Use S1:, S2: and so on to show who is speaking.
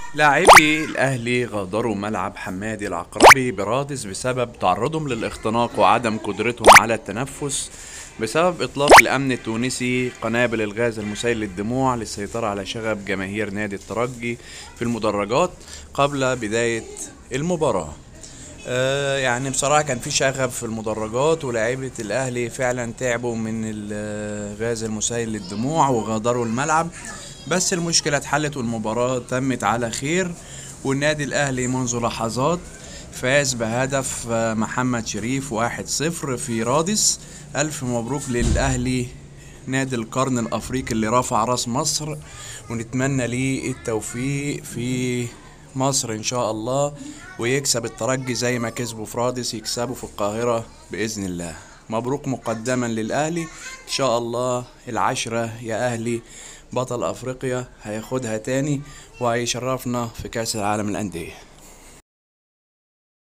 S1: لاعبي الأهلي غادروا ملعب حمادي العقربي برادس بسبب تعرضهم للاختناق وعدم قدرتهم على التنفس بسبب إطلاق الأمن التونسي قنابل الغاز المسيل للدموع للسيطرة على شغب جماهير نادي الترجي في المدرجات قبل بداية المباراة آه، يعني بصراحة كان في شغب في المدرجات ولاعيبة الأهلي فعلا تعبوا من الغاز المسيل للدموع وغادروا الملعب بس المشكلة اتحلت والمباراة تمت على خير والنادي الأهلي منذ لحظات فاز بهدف آه، محمد شريف واحد صفر في رادس ألف مبروك للأهلي نادي القرن الأفريقي اللي رفع راس مصر ونتمنى ليه التوفيق في مصر إن شاء الله ويكسب الترجي زي ما كسبوا في رادس يكسبوا في القاهرة بإذن الله مبروك مقدما للأهلي إن شاء الله العشرة يا أهلي بطل أفريقيا هياخدها تاني وهيشرفنا في كأس العالم للأندية